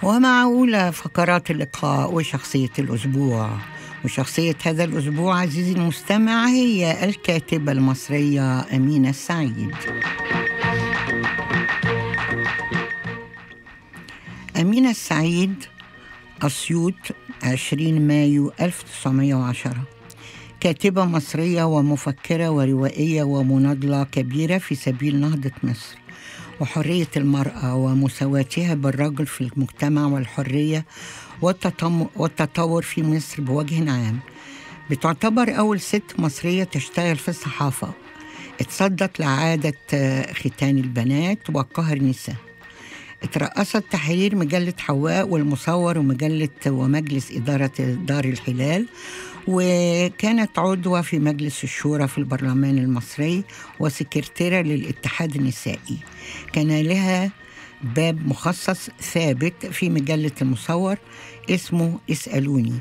ومع أولى فقرات اللقاء وشخصية الأسبوع وشخصية هذا الأسبوع عزيزي المستمع هي الكاتبة المصرية أمينة السعيد أمينة السعيد أسيوط 20 مايو 1910 كاتبة مصرية ومفكرة وروائية ومناضلة كبيرة في سبيل نهضة مصر وحرية المرأة ومساواتها بالرجل في المجتمع والحرية والتطور في مصر بوجه عام بتعتبر أول ست مصرية تشتغل في الصحافة اتصدت لعادة ختان البنات وقهر النساء اترأست تحرير مجلة حواء والمصور ومجلة ومجلس إدارة دار الهلال وكانت عضوة في مجلس الشورى في البرلمان المصري وسكرتيرة للاتحاد النسائي كان لها باب مخصص ثابت في مجلة المصور اسمه اسألوني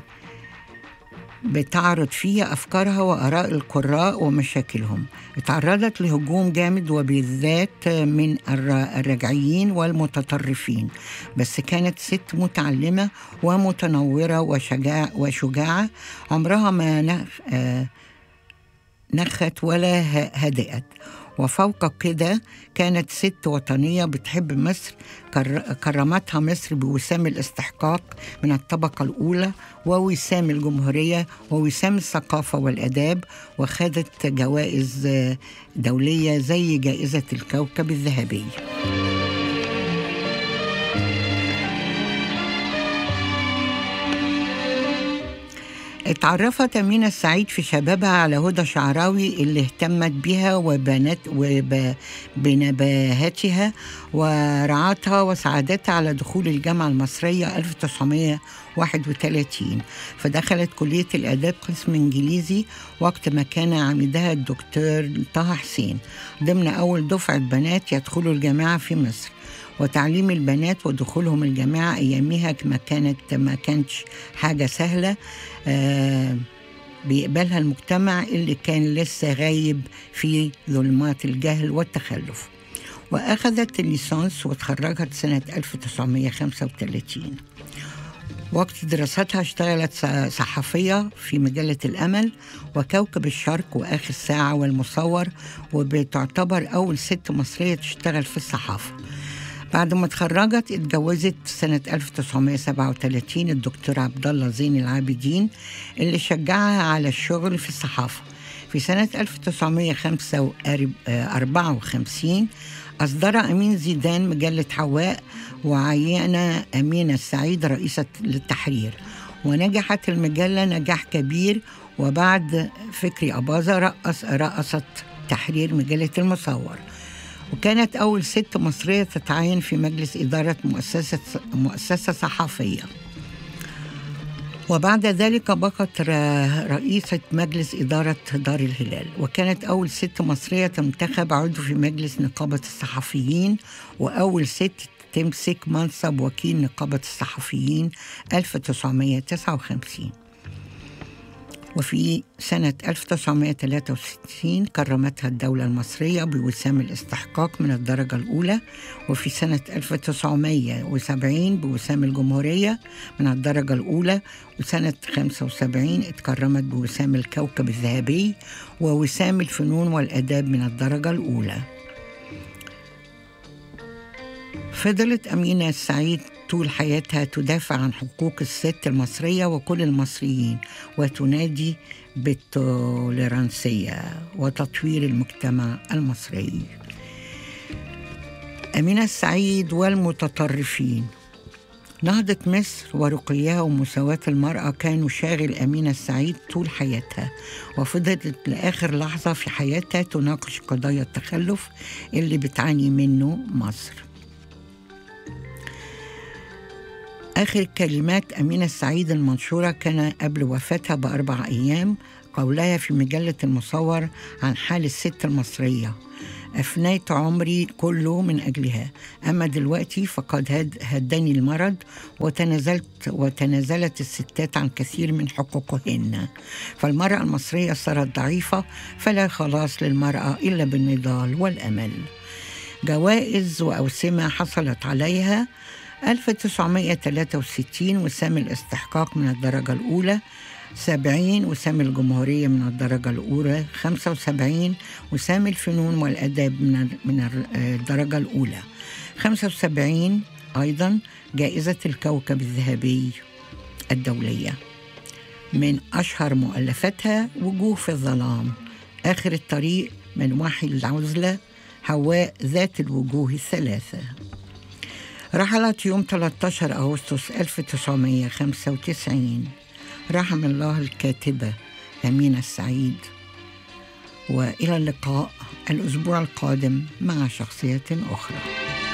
بتعرض فيه أفكارها وآراء القراء ومشاكلهم اتعرضت لهجوم جامد وبالذات من الرجعيين والمتطرفين بس كانت ست متعلمة ومتنورة وشجاع وشجاعة عمرها ما آه، نخت ولا هدأت وفوق كده كانت ست وطنية بتحب مصر كرمتها مصر بوسام الاستحقاق من الطبقة الأولى ووسام الجمهورية ووسام الثقافة والآداب وخدت جوائز دولية زي جائزة الكوكب الذهبي اتعرفت أمينة السعيد في شبابها على هدى شعراوي اللي اهتمت بها وبنت وبنباهتها ورعاتها وساعدتها على دخول الجامعة المصرية 1931 فدخلت كلية الآداب قسم إنجليزي وقت ما كان عميدها الدكتور طه حسين ضمن أول دفعة بنات يدخلوا الجامعة في مصر وتعليم البنات ودخولهم الجامعة أيامها ما كانت ما كانتش حاجة سهلة آه بيقبلها المجتمع اللي كان لسه غايب في ظلمات الجهل والتخلف وأخذت الليسانس وتخرجت سنة 1935 وقت دراستها اشتغلت صحفية في مجلة الأمل وكوكب الشرق وآخر ساعة والمصور وبتعتبر أول ست مصرية تشتغل في الصحافة بعد ما اتخرجت اتجوزت سنة 1937 الدكتور عبد الله زين العابدين اللي شجعها على الشغل في الصحافة في سنة 1954 أصدر أمين زيدان مجلة حواء وعين أمينة السعيد رئيسة للتحرير ونجحت المجلة نجاح كبير وبعد فكري أباظة رأس رأست تحرير مجلة المصور وكانت أول ست مصرية تتعين في مجلس إدارة مؤسسة, مؤسسة صحفية وبعد ذلك بقت رئيسة مجلس إدارة دار الهلال وكانت أول ست مصرية تنتخب عضو في مجلس نقابة الصحفيين وأول ست تمسك منصب وكيل نقابة الصحفيين 1959 وفي سنة 1963 كرمتها الدولة المصرية بوسام الاستحقاق من الدرجة الأولى وفي سنة 1970 بوسام الجمهورية من الدرجة الأولى وسنة 75 اتكرمت بوسام الكوكب الذهبي ووسام الفنون والآداب من الدرجة الأولى فضلت أمينة السعيد طول حياتها تدافع عن حقوق الست المصرية وكل المصريين وتنادي بالتوليرانسية وتطوير المجتمع المصري أمينة السعيد والمتطرفين نهضة مصر ورقيها ومساواة المرأة كانوا شاغل أمينة السعيد طول حياتها وفضلت لآخر لحظة في حياتها تناقش قضايا التخلف اللي بتعاني منه مصر آخر كلمات أمينة السعيد المنشورة كان قبل وفاتها بأربع أيام قولها في مجلة المصور عن حال الست المصرية أفنيت عمري كله من أجلها أما دلوقتي فقد هدني المرض وتنازلت وتنازلت الستات عن كثير من حقوقهن فالمرأة المصرية صارت ضعيفة فلا خلاص للمرأة إلا بالنضال والأمل جوائز وأوسمة حصلت عليها 1963 وسام الاستحقاق من الدرجة الأولى 70 وسام الجمهورية من الدرجة الأولى 75 وسام الفنون والأداب من من الدرجة الأولى 75 أيضا جائزة الكوكب الذهبي الدولية من أشهر مؤلفاتها وجوه في الظلام آخر الطريق من وحي العزلة هواء ذات الوجوه الثلاثة رحلت يوم 13 أغسطس 1995 رحم الله الكاتبة أمينة السعيد وإلى اللقاء الأسبوع القادم مع شخصية أخرى